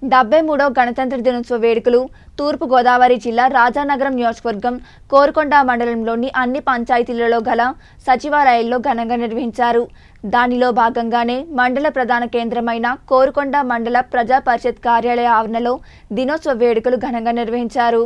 డెబ్బై మూడవ గణతంత్ర దినోత్సవ వేడుకలు తూర్పు గోదావరి జిల్లా రాజానగరం నియోజకవర్గం కోరుకొండ మండలంలోని అన్ని పంచాయతీలలో గల సచివాలయాల్లో ఘనంగా నిర్వహించారు దానిలో భాగంగానే మండల ప్రధాన కేంద్రమైన కోరుకొండ మండల ప్రజా పరిషత్ కార్యాలయ ఆవరణలో దినోత్సవ వేడుకలు ఘనంగా నిర్వహించారు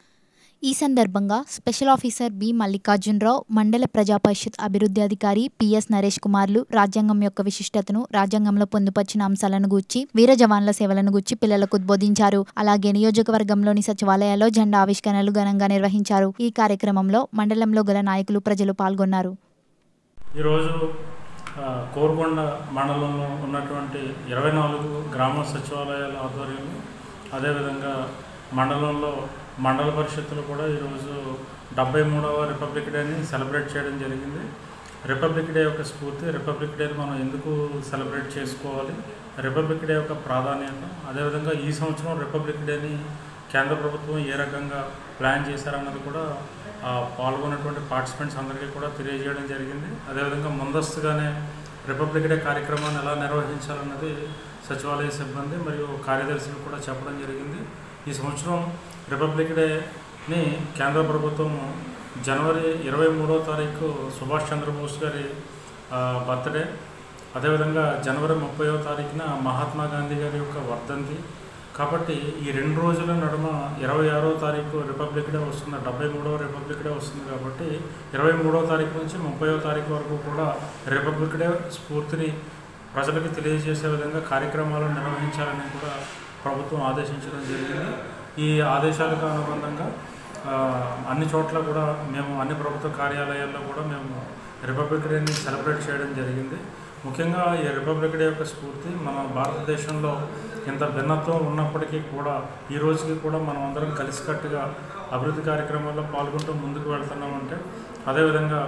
ఈ సందర్భంగా స్పెషల్ ఆఫీసర్ బి మల్లికార్జునరావు మండల ప్రజా పరిషత్ అభివృద్ధి అధికారి పిఎస్ నరేష్ కుమార్లు రాజ్యాంగం యొక్క విశిష్టతను రాజ్యాంగంలో పొందుపరిచిన అంశాలను గూర్చి వీర జవాన్ల సేవలను గూర్చి పిల్లలకు ఉద్బోధించారు అలాగే నియోజకవర్గంలోని సచివాలయాల్లో జెండా ఆవిష్కరణలు ఘనంగా నిర్వహించారు ఈ కార్యక్రమంలో మండలంలో గల నాయకులు ప్రజలు పాల్గొన్నారు ఈరోజు ఆ, కోరుకొండ మండలంలో ఉన్నటువంటి ఇరవై నాలుగు గ్రామ సచివాలయాల ఆధ్వర్యంలో అదేవిధంగా మండలంలో మండల పరిషత్తులు కూడా ఈరోజు డెబ్బై మూడవ రిపబ్లిక్ డేని సెలబ్రేట్ చేయడం జరిగింది రిపబ్లిక్ డే యొక్క స్ఫూర్తి రిపబ్లిక్ డేని మనం ఎందుకు సెలబ్రేట్ చేసుకోవాలి రిపబ్లిక్ డే యొక్క ప్రాధాన్యత అదేవిధంగా ఈ సంవత్సరం రిపబ్లిక్ డేని కేంద్ర ప్రభుత్వం ఏ రకంగా ప్లాన్ చేశారన్నది కూడా ఆ పాల్గొన్నటువంటి పార్టిసిపెంట్స్ అందరికీ కూడా తెలియజేయడం జరిగింది అదేవిధంగా ముందస్తుగానే రిపబ్లిక్ డే కార్యక్రమాన్ని ఎలా నిర్వహించాలన్నది సచివాలయ సిబ్బంది మరియు కార్యదర్శులు కూడా చెప్పడం జరిగింది ఈ సంవత్సరం రిపబ్లిక్ డేని కేంద్ర ప్రభుత్వం జనవరి ఇరవై మూడో తారీఖు సుభాష్ చంద్రబోస్ గారి ఆ, బర్త్డే అదేవిధంగా జనవరి ముప్పైవ తారీఖున మహాత్మా గాంధీ గారి యొక్క వర్ధంతి కాబట్టి ఈ రెండు రోజుల నడుమ ఇరవై ఆరో తారీఖు రిపబ్లిక్ డే వస్తుంది డెబ్బై మూడవ రిపబ్లిక్ డే వస్తుంది కాబట్టి ఇరవై మూడవ తారీఖు నుంచి ముప్పైవ తారీఖు వరకు కూడా రిపబ్లిక్ డే స్ఫూర్తిని ప్రజలకు తెలియజేసే విధంగా కార్యక్రమాలను నిర్వహించాలని కూడా ప్రభుత్వం ఆదేశించడం జరిగింది ఈ ఆదేశాలకు అనుబంధంగా ఆ, అన్ని చోట్ల కూడా మేము అన్ని ప్రభుత్వ కార్యాలయాల్లో కూడా మేము రిపబ్లిక్ డేని సెలబ్రేట్ చేయడం జరిగింది ముఖ్యంగా ఈ రిపబ్లిక్ డే యొక్క స్ఫూర్తి మన భారతదేశంలో ఇంత భిన్నత్వం ఉన్నప్పటికీ కూడా ఈ రోజుకి కూడా మనం అందరం కలిసికట్టుగా అభివృద్ధి కార్యక్రమాల్లో పాల్గొంటూ ముందుకు వెళ్తున్నామంటే అదేవిధంగా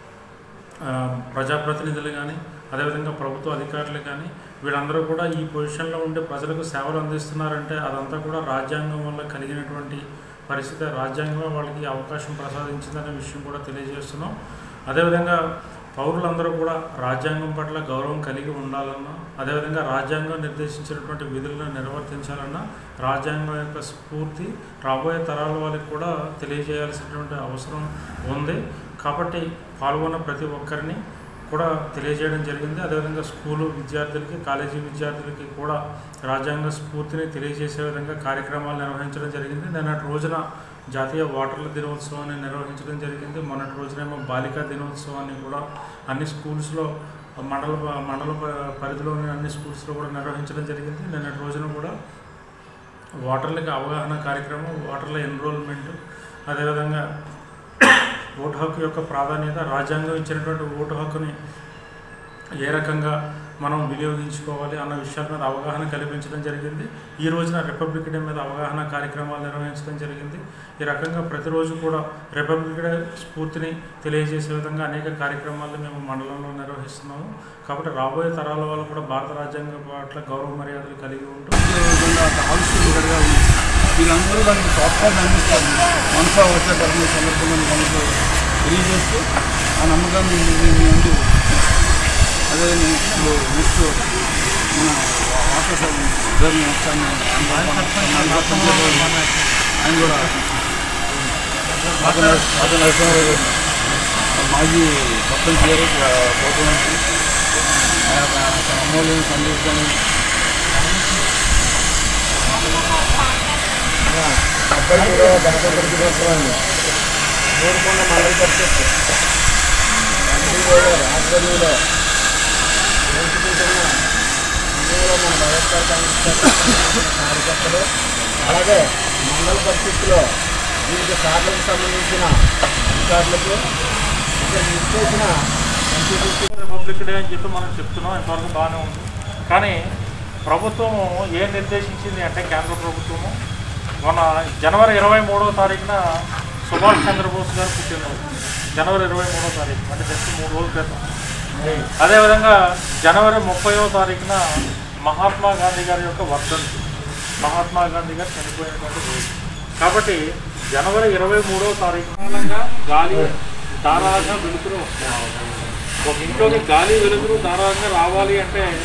ఆ, ప్రజాప్రతినిధులు కానీ అదేవిధంగా ప్రభుత్వ అధికారులు కానీ వీళ్ళందరూ కూడా ఈ పొజిషన్లో ఉండి ప్రజలకు సేవలు అందిస్తున్నారంటే అదంతా కూడా రాజ్యాంగం వల్ల కలిగినటువంటి పరిస్థితి రాజ్యాంగమే వాళ్ళకి ఈ అవకాశం ప్రసాదించిందనే విషయం కూడా తెలియజేస్తున్నాం అదేవిధంగా పౌరులందరూ కూడా రాజ్యాంగం పట్ల గౌరవం కలిగి ఉండాలన్నా అదేవిధంగా రాజ్యాంగం నిర్దేశించినటువంటి విధులను నిర్వర్తించాలన్నా రాజ్యాంగం యొక్క స్ఫూర్తి రాబోయే తరాల వాళ్ళకి కూడా తెలియజేయాల్సినటువంటి అవసరం ఉంది కాబట్టి పాల్గొన్న ప్రతి ఒక్కరిని కూడా తెలియజేయడం జరిగింది అదేవిధంగా స్కూలు విద్యార్థులకి కాలేజీ విద్యార్థులకి కూడా రాజ్యాంగ స్ఫూర్తిని తెలియజేసే విధంగా కార్యక్రమాలు నిర్వహించడం జరిగింది నిన్నటి రోజున జాతీయ ఓటర్ల దినోత్సవాన్ని నిర్వహించడం జరిగింది మొన్నటి రోజునేమో బాలికా దినోత్సవాన్ని కూడా అన్ని స్కూల్స్లో మండల మండల ప- పరిధిలోని అన్ని స్కూల్స్లో కూడా నిర్వహించడం జరిగింది నిన్నటి రోజున కూడా ఓటర్లకి అవగాహన కార్యక్రమం ఓటర్ల ఎన్రోల్మెంట్ అదేవిధంగా ఓటు హక్కు యొక్క ప్రాధాన్యత రాజ్యాంగం ఇచ్చినటువంటి ఓటు హక్కుని ఏ రకంగా మనం వినియోగించుకోవాలి అన్న విషయాల మీద అవగాహన కల్పించడం జరిగింది ఈ రోజున రిపబ్లిక్ డే మీద అవగాహన కార్యక్రమాలు నిర్వహించడం జరిగింది ఈ రకంగా ప్రతిరోజు కూడా రిపబ్లిక్ డే స్ఫూర్తిని తెలియజేసే విధంగా అనేక కార్యక్రమాలు మేము మండలంలో నిర్వహిస్తున్నాము కాబట్టి రాబోయే తరాల వాళ్ళు కూడా భారత రాజ్యాంగం పట్ల గౌరవ మర్యాదలు కలిగి ఉంటూ విధంగా ఒక ఆవిష్కరణ ఉంది వీళ్ళందరూ దానికి ప్రోత్సాహం అందిస్తారు మనసా వచ్చే తరఫున సందర్భంగా మనకు తెలియజేస్తూ ఆ నమ్మకాన్ని మీ మీ ముందు అదే నేను ఇప్పుడు నెక్స్ట్ మన ఆకాశ ధర్మ వచ్చాను ఆయన కూడా అతను అతను నరసింహారావు గారు మాజీ సర్పంచ్ గారు గౌతమానికి అమ్మోళ్ళని సందేశాన్ని అబ్బాయి కూడా గణతంత్ర దినోత్సవాన్ని కోరుకున్న మండల పరిషత్ ఆధ్వర్యంలో జరుపుకుంటున్న ఇందులో మన వైఎస్ఆర్ కాంగ్రెస్ పార్టీ కార్యకర్తలు అలాగే మండల పరిషత్తులో వివిధ శాఖలకు సంబంధించిన అధికారులకు ఇక్కడ నిశ్చేసిన ఎంపీటీసీ రిపబ్లిక్ డే అని చెప్పి మనం చెప్తున్నాం ఇంతవరకు బాగానే ఉంది కానీ ప్రభుత్వము ఏం నిర్దేశించింది అంటే కేంద్ర ప్రభుత్వము మన జనవరి ఇరవై మూడో తారీఖున సుభాష్ చంద్రబోస్ గారు పుట్టినరోజు జనవరి ఇరవై మూడో తారీఖు అంటే జస్ట్ మూడు రోజుల క్రితం అదేవిధంగా జనవరి ముప్పైవ తారీఖున మహాత్మా గాంధీ గారి యొక్క వర్ధంతి మహాత్మా గాంధీ గారు చనిపోయినటువంటి రోజు కాబట్టి జనవరి ఇరవై మూడో తారీఖు కారణంగా గాలి ధారాగా వెలుతురు వస్తుంది ఒక ఇంట్లోకి గాలి వెలుతురు ధారాళంగా రావాలి అంటే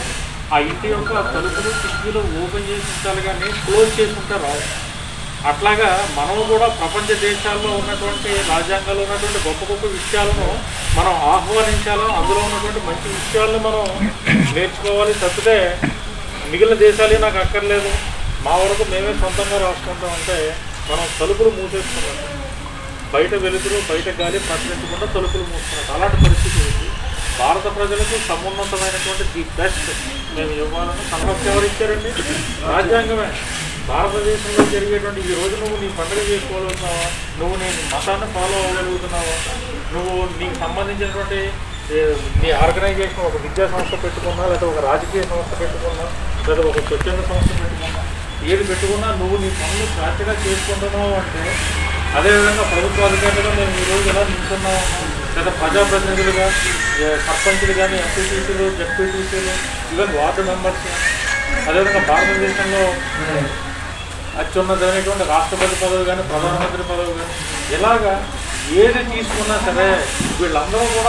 ఆ ఇంటి యొక్క తలుపులు కిటికీలు ఓపెన్ చేసి ఉంచాలి కానీ క్లోజ్ చేసి ఉంటే రావు అట్లాగా మనం కూడా ప్రపంచ దేశాల్లో ఉన్నటువంటి రాజ్యాంగాల్లో ఉన్నటువంటి గొప్ప గొప్ప విషయాలను మనం ఆహ్వానించాలో అందులో ఉన్నటువంటి మంచి విషయాలను మనం నేర్చుకోవాలి తప్పితే మిగిలిన దేశాలే నాకు అక్కర్లేదు మా వరకు మేమే సొంతంగా రాసుకుంటాం అంటే మనం తలుపులు మూసేసుకున్నాం బయట వెలుతురు బయట గాలి ప్రసరించకుండా తలుపులు మూసుకున్నాం అలాంటి పరిస్థితి ఉంది భారత ప్రజలకు సమున్నతమైనటువంటి ది బెస్ట్ మేము ఇవ్వాలని సంరక్షణ ఎవరు ఇచ్చారండి రాజ్యాంగమే భారతదేశంలో జరిగేటువంటి ఈ రోజు నువ్వు నీ పండుగ చేసుకోగలుగుతున్నావా నువ్వు నీ మతాన్ని ఫాలో అవ్వగలుగుతున్నావా నువ్వు నీకు సంబంధించినటువంటి ఏ, నీ ఆర్గనైజేషన్ ఒక విద్యా సంస్థ పెట్టుకున్నా లేదా ఒక రాజకీయ సంస్థ పెట్టుకున్నా లేదా ఒక స్వచ్ఛంద సంస్థ పెట్టుకున్నా ఏది పెట్టుకున్నా నువ్వు నీ పనులు స్వేచ్ఛగా చేసుకుంటున్నావు అంటే అదేవిధంగా ప్రభుత్వ అధికారులుగా మేము ఈ రోజు ఎలా నిల్చున్నాము లేదా ప్రజాప్రతినిధులుగా ఏ, సర్పంచులు కానీ ఎంపీటీసీలు జడ్పీటీసీలు ఈవెన్ వార్డు మెంబర్స్ అదేవిధంగా భారతదేశంలో అత్యున్నతమైనటువంటి రాష్ట్రపతి పదవి కానీ ప్రధానమంత్రి పదవి కానీ ఇలాగా ఏది తీసుకున్నా సరే వీళ్ళందరూ కూడా